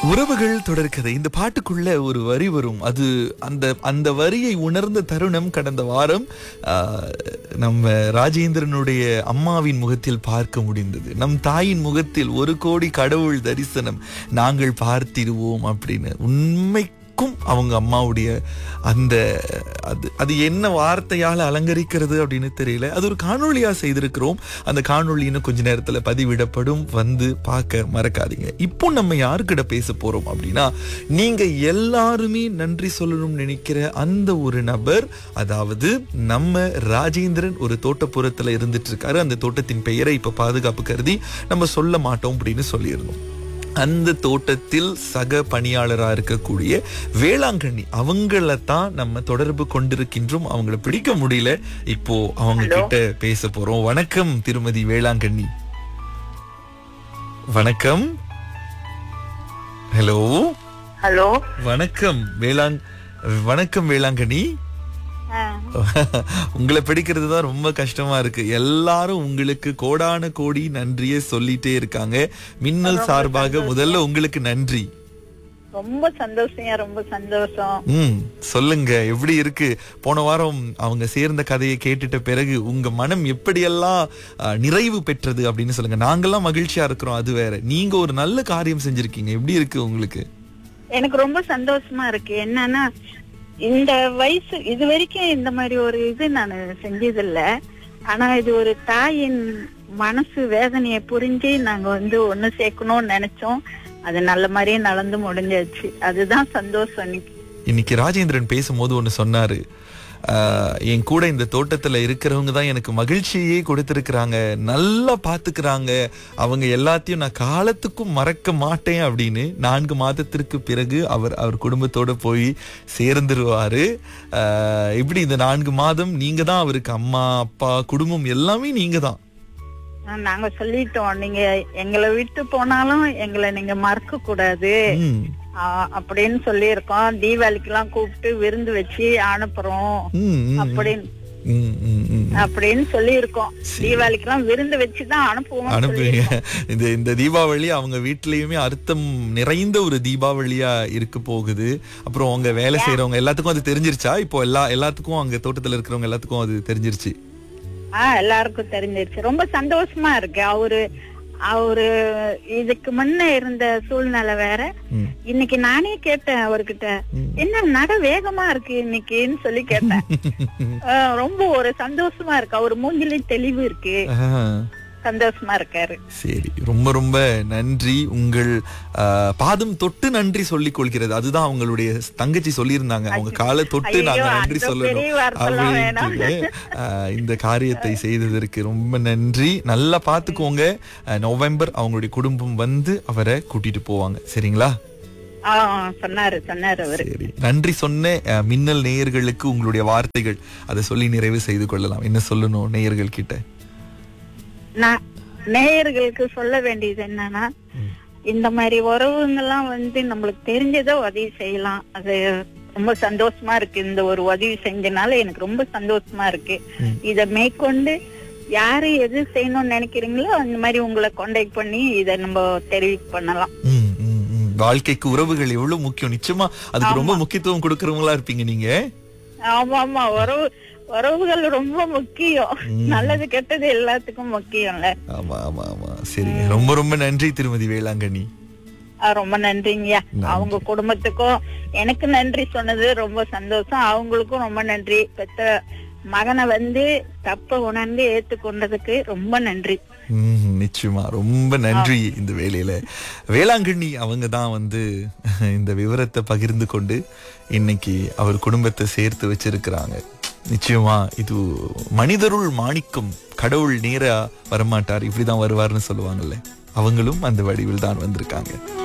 உறவுகள் தொடர்கதை இந்த பாட்டுக்குள்ள ஒரு வரி வரும் அது அந்த அந்த வரியை உணர்ந்த தருணம் கடந்த வாரம் ஆஹ், நம்ம ராஜேந்திரனுடைய அம்மாவின் முகத்தில் பார்க்க முடிந்தது நம் தாயின் முகத்தில் ஒரு கோடி கடவுள் தரிசனம் நாங்கள் பார்த்திடுவோம் அப்படின்னு உண்மைக்கும் அவங்க அம்மாவுடைய அந்த அது அது என்ன வார்த்தையால் அலங்கரிக்கிறது அப்படின்னு தெரியல அது ஒரு காணொளியா செய்திருக்கிறோம் அந்த காணொளி இன்னும் கொஞ்ச நேரத்துல பதிவிடப்படும் வந்து பார்க்க மறக்காதீங்க இப்போ நம்ம யாருக்கிட்ட பேச போறோம் அப்படின்னா நீங்க எல்லாருமே நன்றி சொல்லணும்னு நினைக்கிற அந்த ஒரு நபர் அதாவது நம்ம ராஜேந்திரன் ஒரு தோட்டப்புறத்துல இருந்துட்டு இருக்காரு அந்த தோட்டத்தின் பெயரை இப்ப பாதுகாப்பு கருதி நம்ம சொல்ல மாட்டோம் அப்படின்னு சொல்லியிருந்தோம் அந்த தோட்டத்தில் சக பணியாளரா இருக்கக்கூடிய வேளாங்கண்ணி அவங்கள தான் நம்ம தொடர்பு கொண்டிருக்கின்றோம் அவங்கள பிடிக்க முடியல இப்போ அவங்க கிட்ட பேச போறோம் வணக்கம் திருமதி வேளாங்கண்ணி வணக்கம் ஹலோ ஹலோ வணக்கம் வேளாங் வணக்கம் வேளாங்கண்ணி உங்களை பிடிக்கிறது தான் ரொம்ப கஷ்டமா இருக்கு எல்லாரும் உங்களுக்கு கோடான கோடி நன்றியே சொல்லிட்டே இருக்காங்க மின்னல் சார்பாக முதல்ல உங்களுக்கு நன்றி ரொம்ப சந்தோஷம் ரொம்ப சந்தோஷம் ம் சொல்லுங்க எப்படி இருக்கு போன வாரம் அவங்க சேர்ந்த கதையை கேட்டுட்ட பிறகு உங்க மனம் எப்படியெல்லாம் அஹ், நிறைவு பெற்றது அப்படின்னு சொல்லுங்க நாங்கெல்லாம் மகிழ்ச்சியா இருக்கிறோம் அது வேற நீங்க ஒரு நல்ல காரியம் செஞ்சிருக்கீங்க எப்படி இருக்கு உங்களுக்கு எனக்கு ரொம்ப சந்தோஷமா இருக்கு என்னன்னா இந்த வயசு இது வரைக்கும் இந்த மாதிரி ஒரு இது நான் செஞ்சதில்ல ஆனா இது ஒரு தாயின் மனசு வேதனையை புரிஞ்சு நாங்க வந்து ஒண்ணு சேர்க்கணும்னு நினைச்சோம் அது நல்ல மாதிரியே நடந்து முடிஞ்சாச்சு அதுதான் சந்தோஷம் இன்னைக்கு இன்னைக்கு ராஜேந்திரன் பேசும்போது ஒண்ணு சொன்னாரு ஆஹ், என் கூட இந்த தோட்டத்துல இருக்கிறவங்க தான் எனக்கு மகிழ்ச்சியே கொடுத்திருக்கிறாங்க நல்லா பாத்துக்கிறாங்க அவங்க எல்லாத்தையும் நான் காலத்துக்கும் மறக்க மாட்டேன் அப்படின்னு நான்கு மாதத்திற்கு பிறகு அவர் அவர் குடும்பத்தோட போய் சேர்ந்துருவாரு ஆஹ், இப்படி இந்த நான்கு மாதம் நீங்க தான் அவருக்கு அம்மா அப்பா குடும்பம் எல்லாமே நீங்க தான் ஆஹ் நாங்க சொல்லிட்டோம் நீங்க எங்களை விட்டு போனாலும் எங்களை நீங்க மறக்க கூடாது ம், ஆஹ் அப்படின்னு சொல்லியிருக்கோம் தீபாவளிக்கு எல்லாம் கூப்பிட்டு விருந்து வச்சு அனுப்புறோம் ம், ம், அப்படின்னு ம், ம், ம். அப்படின்னு சொல்லியிருக்கோம் தீபாவளிக்கு எல்லாம் விருந்து வச்சுதான் அனுப்புவோம் அனுப்புவீங்க இந்த இந்த தீபாவளி அவங்க வீட்லயுமே அர்த்தம் நிறைந்த ஒரு தீபாவளியா இருக்க போகுது அப்புறம் அவங்க வேலை செய்யறவங்க எல்லாத்துக்கும் அது தெரிஞ்சிருச்சா இப்போ எல்லா எல்லாத்துக்கும் அங்க தோட்டத்துல இருக்கிறவங்க எல்லாத்துக்கும் அது தெரிஞ்சிருச்சு ஆஹ் எல்லாருக்கும் தெரிஞ்சிருச்சு ரொம்ப சந்தோஷமா இருக்கு அவரு அவரு இதுக்கு முன்ன இருந்த சூழ்நிலை வேற ம். இன்னைக்கு நானே கேட்டேன் அவர்கிட்ட ம். என்ன நட வேகமா இருக்கு இன்னைக்குன்னு சொல்லி கேட்டேன் ஆஹ் ரொம்ப ஒரு சந்தோஷமா இருக்கு அவர் மூஞ்சிலையும் தெளிவு இருக்கு ஆஹ், சந்தோஷமா இருக்காரு சரி ரொம்ப ரொம்ப நன்றி உங்கள் ஆஹ், பாதம் தொட்டு நன்றி சொல்லிக் கொள்கிறது அதுதான் அவங்களுடைய தங்கச்சி சொல்லியிருந்தாங்க அவங்க காலை தொட்டு ஐயோ, நாங்க நன்றி அந்த சொல்லணும் பெரிய வார்த்தைலாம் வேணாம். அப்படின்ட்டு ஆஹ், இந்த காரியத்தை செய்ததற்கு ரொம்ப நன்றி நல்லா பாத்துக்கோங்க ஆஹ், நவம்பர் அவங்களுடைய குடும்பம் வந்து அவரை கூட்டிட்டு போவாங்க சரிங்களா ஆஹ் சொன்னாரு சொன்னாரு அவரு சரி நன்றி சொன்ன அஹ், மின்னல் நேயர்களுக்கு உங்களுடைய வார்த்தைகள் அதை சொல்லி நிறைவு செய்து கொள்ளலாம் என்ன சொல்லணும் நேயர்கள் கிட்ட நான் நேயர்களுக்கு சொல்ல வேண்டியது என்னன்னா இந்த மாதிரி உறவுங்கெல்லாம் வந்து நம்மளுக்கு தெரிஞ்சதை உதவி செய்யலாம் அது ரொம்ப சந்தோஷமா இருக்கு இந்த ஒரு உதவி செஞ்சனால எனக்கு ரொம்ப சந்தோஷமா இருக்கு ம். இத மேற்கொண்டு யாரு எது செய்யணும்னு நினைக்கிறீங்களோ அந்த மாதிரி உங்களை கான்டாக்ட் பண்ணி இத நம்ம தெரிவிக்க பண்ணலாம் ம், ம், ம். வாழ்க்கைக்கு உறவுகள் எவ்வளவு முக்கியம் நிச்சயமா அதுக்கு ரொம்ப முக்கியத்துவம் கொடுக்கறவங்களா இருப்பீங்க நீங்க ஆமா ஆமா உறவு உறவுகள் ரொம்ப முக்கியம் ம். நல்லது கெட்டது எல்லாத்துக்கும் முக்கியம்ல ஆமா ஆமா ஆமா சரிங்க ரொம்ப ரொம்ப நன்றி திருமதி வேளாங்கண்ணி ஆ, ரொம்ப நன்றிங்கய்யா நன்றி. அவங்க குடும்பத்துக்கும் எனக்கு நன்றி சொன்னது ரொம்ப சந்தோஷம் அவங்களுக்கும் ரொம்ப நன்றி பெத்த மகனை வந்து தப்ப உணர்ந்து ஏத்துக்கொண்டதுக்கு ரொம்ப நன்றி ம், நிச்சயமா ரொம்ப நன்றி இந்த வேலையில வேளாங்கண்ணி அவங்க தான் வந்து இந்த விவரத்தை பகிர்ந்து கொண்டு இன்னைக்கு அவர் குடும்பத்தை சேர்த்து வச்சிருக்கிறாங்க நிச்சயமா இது மனிதருள் மாணிக்கம் கடவுள் நேரா வரமாட்டார் இப்படிதான் வருவார்னு சொல்லுவாங்கல்ல அவங்களும் அந்த வடிவில் தான் வந்திருக்காங்க